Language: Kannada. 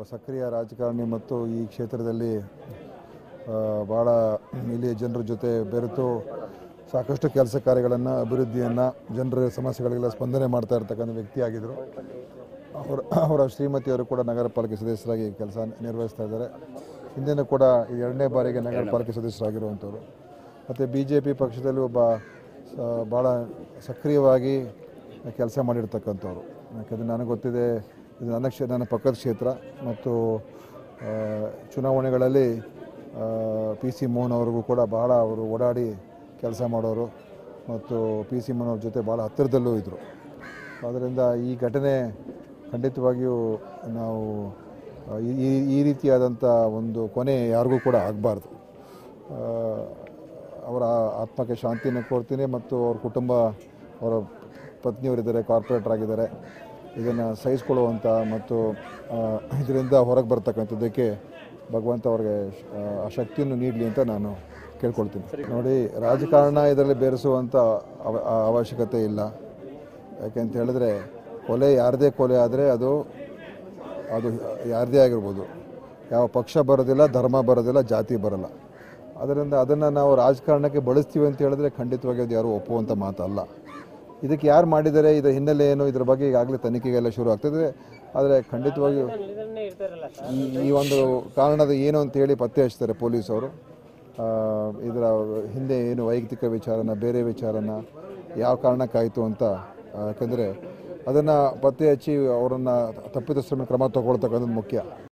ಸಕ್ರಿಯ ರಾಜಕಾರಣಿ ಮತ್ತು ಈ ಕ್ಷೇತ್ರದಲ್ಲಿ ಆ, ಭಾಳ ಇಲ್ಲಿ ಜನರ ಜೊತೆ ಬೆರೆತು ಸಾಕಷ್ಟು ಕೆಲಸ ಕಾರ್ಯಗಳನ್ನು ಅಭಿವೃದ್ಧಿಯನ್ನು ಜನರ ಸಮಸ್ಯೆಗಳಿಗೆಲ್ಲ ಸ್ಪಂದನೆ ಮಾಡ್ತಾ ಇರ್ತಕ್ಕಂಥ ವ್ಯಕ್ತಿಯಾಗಿದ್ದರು ಅವರ ಅವರ ಶ್ರೀಮತಿಯವರು ಕೂಡ ನಗರ ಪಾಲಿಕೆ ಸದಸ್ಯರಾಗಿ ಕೆಲಸ ನಿರ್ವಹಿಸ್ತಾ ಇದ್ದಾರೆ ಹಿಂದಿನ ಕೂಡ ಇದು ಎರಡನೇ ಬಾರಿಗೆ ನಗರ ಪಾಲಿಕೆ ಸದಸ್ಯರಾಗಿರುವಂಥವ್ರು ಮತ್ತು ಬಿ ಜೆ ಪಿ ಪಕ್ಷದಲ್ಲಿ ಒಬ್ಬ ಸ- ಭಾಳ ಸಕ್ರಿಯವಾಗಿ ಕೆಲಸ ಮಾಡಿರ್ತಕ್ಕಂಥವ್ರು ಯಾಕಂದರೆ ನನಗೆ ಗೊತ್ತಿದೆ ಇದು ನನ್ನ ಕ್ಷೇ ನನ್ನ ಪಕ್ಕದ ಕ್ಷೇತ್ರ ಮತ್ತು ಆ, ಚುನಾವಣೆಗಳಲ್ಲಿ ಪಿ ಸಿ ಮೋಹನ್ ಅವ್ರಿಗೂ ಕೂಡ ಬಹಳ ಅವರು ಓಡಾಡಿ ಕೆಲಸ ಮಾಡೋರು ಮತ್ತು ಪಿ ಸಿ ಮೋಹನ್ ಅವ್ರ ಜೊತೆ ಭಾಳ ಹತ್ತಿರದಲ್ಲೂ ಇದ್ದರು ಆದ್ದರಿಂದ ಈ ಘಟನೆ ಖಂಡಿತವಾಗಿಯೂ ನಾವು ಆ, ಈ- ಈ ಈ ರೀತಿಯಾದಂಥ ಒಂದು ಕೊನೆ ಯಾರಿಗೂ ಕೂಡ ಆಗಬಾರ್ದು ಅವರ ಆತ್ಮಕ್ಕೆ ಶಾಂತಿಯನ್ನು ಕೋರ್ತೀನಿ ಮತ್ತು ಅವ್ರ ಕುಟುಂಬ ಅವರ ಪತ್ನಿಯವರಿದ್ದಾರೆ ಕಾರ್ಪೊರೇಟರ್ ಆಗಿದ್ದಾರೆ ಇದನ್ನು ಸಹಿಸ್ಕೊಳ್ಳುವಂಥ ಮತ್ತು ಆ, ಇದರಿಂದ ಹೊರಗೆ ಬರ್ತಕ್ಕಂಥದ್ದಕ್ಕೆ ಭಗವಂತ ಅವ್ರಿಗೆ ಆ, ಆ ಶಕ್ತಿಯನ್ನು ನೀಡಲಿ ಅಂತ ನಾನು ಕೇಳ್ಕೊಳ್ತೀನಿ ನೋಡಿ ರಾಜಕಾರಣ ಇದರಲ್ಲಿ ಬೆರೆಸುವಂಥ ಅವ ಆ ಅವಶ್ಯಕತೆ ಇಲ್ಲ ಯಾಕೆಂತ ಹೇಳಿದ್ರೆ ಕೊಲೆ ಯಾರದೇ ಕೊಲೆ ಆದರೆ ಅದು ಅದು ಯಾರದೇ ಆಗಿರ್ಬೋದು ಯಾವ ಪಕ್ಷ ಬರೋದಿಲ್ಲ ಧರ್ಮ ಬರೋದಿಲ್ಲ ಜಾತಿ ಬರಲ್ಲ ಅದರಿಂದ ಅದನ್ನು ನಾವು ರಾಜಕಾರಣಕ್ಕೆ ಬಳಸ್ತೀವಿ ಅಂತ ಹೇಳಿದ್ರೆ ಖಂಡಿತವಾಗಿ ಅದು ಯಾರು ಒಪ್ಪುವಂಥ ಮಾತಲ್ಲ ಇದಕ್ಕೆ ಯಾರು ಮಾಡಿದ್ದಾರೆ ಇದರ ಹಿನ್ನೆಲೆ ಏನು ಇದ್ರ ಬಗ್ಗೆ ಈಗಾಗಲೇ ತನಿಖೆಗೆಲ್ಲ ಶುರು ಆಗ್ತದೆ ಆದರೆ ಖಂಡಿತವಾಗಿಯೂ ಈ ಈ ಒಂದು ಕಾರಣದ ಏನು ಅಂತೇಳಿ ಪತ್ತೆ ಹಚ್ತಾರೆ ಪೊಲೀಸವರು ಆ, ಇದರ ಹಿಂದೆ ಏನು ವೈಯಕ್ತಿಕ ವಿಚಾರನ ಬೇರೆ ವಿಚಾರನ ಯಾವ ಕಾರಣಕ್ಕಾಯಿತು ಅಂತ ಯಾಕಂದರೆ ಅದನ್ನು ಪತ್ತೆ ಹಚ್ಚಿ ಅವರನ್ನು ತಪ್ಪಿತಸ್ಥರನ್ನು ಕ್ರಮ ತಗೊಳ್ತಕ್ಕಂಥದ್ದು ಮುಖ್ಯ